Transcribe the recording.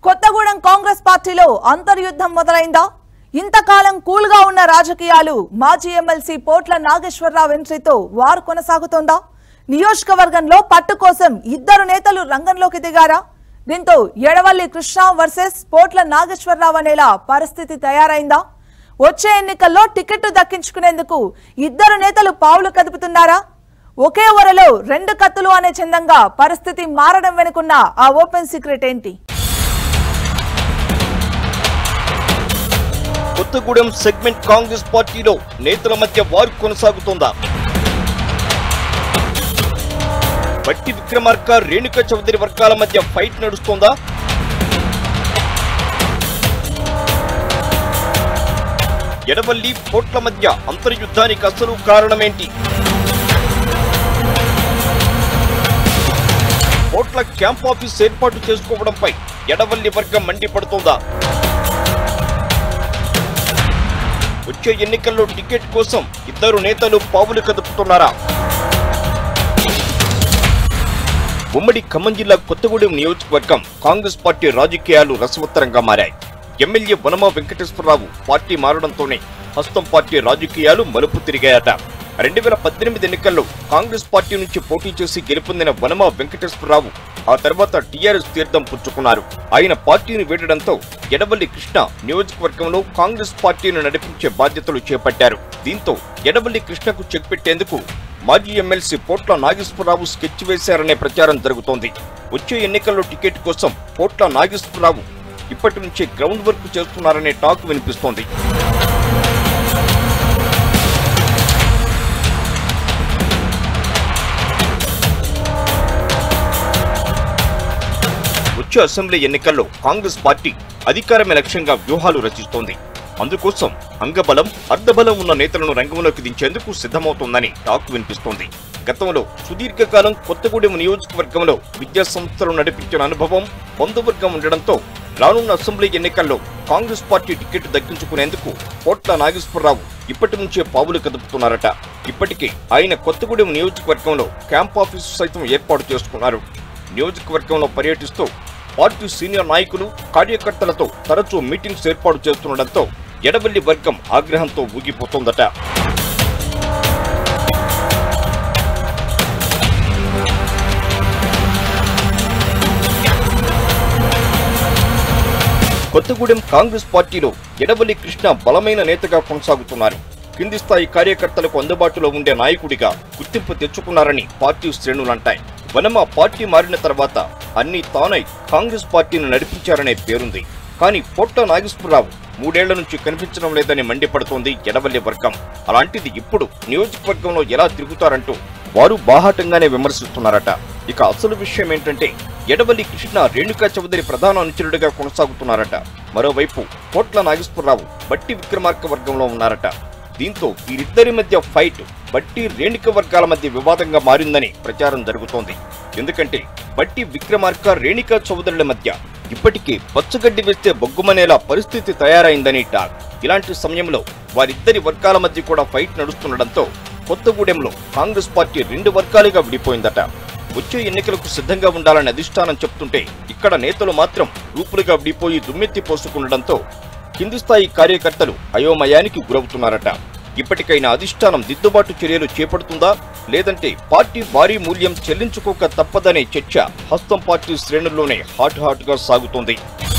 కొత్తగూడెం కాంగ్రెస్ పార్టీలో అంతర్యుద్ధం మొదలైందా ఇంతకాలం కూల్ గా ఉన్న రాజకీయాలు మాజీ ఎమ్మెల్సీ పోట్ల నాగేశ్వరరావు ఎంట్రీతో వారు కొనసాగుతోందా నియోజకవర్గంలో పట్టు కోసం ఇద్దరు నేతలు రంగంలోకి దిగారా దీంతో ఎడవల్లి కృష్ణ వర్సెస్ పోట్ల నాగేశ్వరరావు అనేలా పరిస్థితి తయారైందా వచ్చే ఎన్నికల్లో టికెట్ దక్కించుకునేందుకు ఇద్దరు నేతలు పావులు కదుపుతున్నారా ఒకే ఒరలో రెండు కత్తులు అనే చందంగా పరిస్థితి మారడం వెనుకున్న ఆ ఓపెన్ సీక్రెట్ ఏంటి కొత్తగూడెం సెగ్మెంట్ కాంగ్రెస్ పార్టీలో నేతల మధ్య వారు కొనసాగుతోందా బట్టి విక్రమార్క రేణుక చౌదరి వర్గాల మధ్య ఫైట్ నడుస్తోందా ఎడవల్లి పోట్ల మధ్య అంతర్యుద్ధానికి అసలు కారణమేంటి పోట్ల క్యాంప్ ఆఫీస్ ఏర్పాటు చేసుకోవడంపై ఎడవల్లి వర్గం మండిపడుతోందా వచ్చే ఎన్నికల్లో టికెట్ కోసం ఇద్దరు నేతలు పావులు కదుపుతున్నారా ఉమ్మడి ఖమ్మం జిల్లా కొత్తగూడెం నియోజకవర్గం కాంగ్రెస్ పార్టీ రాజకీయాలు రసవత్తరంగా మారాయి ఎమ్మెల్యే వనమ వెంకటేశ్వరరావు పార్టీ మారడంతోనే హస్తం పార్టీ రాజకీయాలు మలుపు తిరిగాయట రెండు వేల పద్దెనిమిది ఎన్నికల్లో కాంగ్రెస్ పార్టీ నుంచి పోటీ చేసి గెలుపొందిన వనమ వెంకటేశ్వరరావు ఆ తర్వాత టీఆర్ఎస్ తీర్థం పుచ్చుకున్నారు ఆయన పార్టీని వీడడంతో ఎడవల్లి కృష్ణ నియోజకవర్గంలో కాంగ్రెస్ పార్టీని నడిపించే బాధ్యతలు చేపట్టారు దీంతో ఎడవల్లి కృష్ణకు చెక్ పెట్టేందుకు మాజీ ఎమ్మెల్సీ పోట్ల నాగేశ్వరరావు స్కెచ్ వేశారనే ప్రచారం జరుగుతోంది వచ్చే ఎన్నికల్లో టికెట్ కోసం పోట్ల నాగేశ్వరరావు ఇప్పటి నుంచే గ్రౌండ్ వర్క్ చేస్తున్నారనే టాక్ వినిపిస్తోంది వచ్చే అసెంబ్లీ ఎన్నికల్లో కాంగ్రెస్ పార్టీ అధికారమే లక్ష్యంగా వ్యూహాలు రచిస్తోంది అందుకోసం అంగబలం అర్ధబలం ఉన్న నేతలను రంగంలోకి దించేందుకు సిద్ధమవుతోందని టాక్ వినిపిస్తోంది గతంలో సుదీర్ఘకాలం కొత్తగూడెం నియోజకవర్గంలో విద్యా సంస్థలు నడిపించిన అనుభవం బంధువర్గం ఉండడంతో రానున్న అసెంబ్లీ ఎన్నికల్లో కాంగ్రెస్ పార్టీ టికెట్ దక్కించుకునేందుకు కోట్ల నాగేశ్వరరావు ఇప్పటి నుంచే పావులు కదుపుతున్నారట ఇప్పటికే ఆయన కొత్తగూడెం నియోజకవర్గంలో క్యాంప్ ఆఫీసు సైతం ఏర్పాటు చేసుకున్నారు నియోజకవర్గంలో పర్యటిస్తూ పార్టీ సీనియర్ నాయకులు కార్యకర్తలతో తరచూ మీటింగ్స్ ఏర్పాటు చేస్తుండటంతో ఎడవల్లి వర్గం ఆగ్రహంతో ఊగిపోతోందట కొత్తగూడెం కాంగ్రెస్ పార్టీలో ఎడవల్లి కృష్ణ బలమైన నేతగా కొనసాగుతున్నారు కింది స్థాయి కార్యకర్తలకు అందుబాటులో ఉండే నాయకుడిగా గుర్తింపు తెచ్చుకున్నారని పార్టీ శ్రేణులంటాయి వనమ పార్టీ మారిన తర్వాత అన్ని తానై కాంగ్రెస్ పార్టీని నడిపించారనే పేరుంది కానీ పొట్ట నాగేశ్వరరావు మూడేళ్ల నుంచి కనిపించడం లేదని మండిపడుతోంది ఎడవల్లి వర్గం అలాంటిది ఇప్పుడు నియోజకవర్గంలో ఎలా తిరుగుతారంటూ వారు బాహాటంగానే విమర్శిస్తున్నారట ఇక అసలు విషయం ఏంటంటే ఎడవల్లి కృష్ణ రేణుకా చౌదరి ప్రధాన అనుచరుడిగా కొనసాగుతున్నారట మరోవైపు కోట్ల నాగేశ్వరరావు బట్టి విక్రమార్క వర్గంలో ఉన్నారట దీంతో వీరిద్దరి మధ్య ఫైట్ బట్టి రేణుక వర్గాల మధ్య వివాదంగా మారిందని ప్రచారం జరుగుతోంది ఎందుకంటే బట్టి విక్రమార్క రేణుకా చౌదరుల మధ్య ఇప్పటికే పచ్చగడ్డి వేస్తే బొగ్గుమనేలా పరిస్థితి తయారైందని టాక్ ఇలాంటి సమయంలో వారిద్దరి వర్గాల మధ్య కూడా ఫైట్ నడుస్తుండటంతో కొత్తగూడెంలో కాంగ్రెస్ పార్టీ రెండు వర్గాలుగా విడిపోయిందట వచ్చే ఎన్నికలకు సిద్ధంగా ఉండాలని అధిష్టానం చెప్తుంటే ఇక్కడ నేతలు మాత్రం గ్రూపులుగా విడిపోయి దుమ్మెత్తి పోసుకుండడంతో కింది స్థాయి కార్యకర్తలు అయోమయానికి గురవుతున్నారట ఇప్పటికైనా అధిష్టానం దిద్దుబాటు చర్యలు చేపడుతుందా లేదంటే పార్టీ భారీ మూల్యం చెల్లించుకోక తప్పదనే చర్చ హస్తం పార్టీ శ్రేణుల్లోనే హాట్ హాట్ గా సాగుతోంది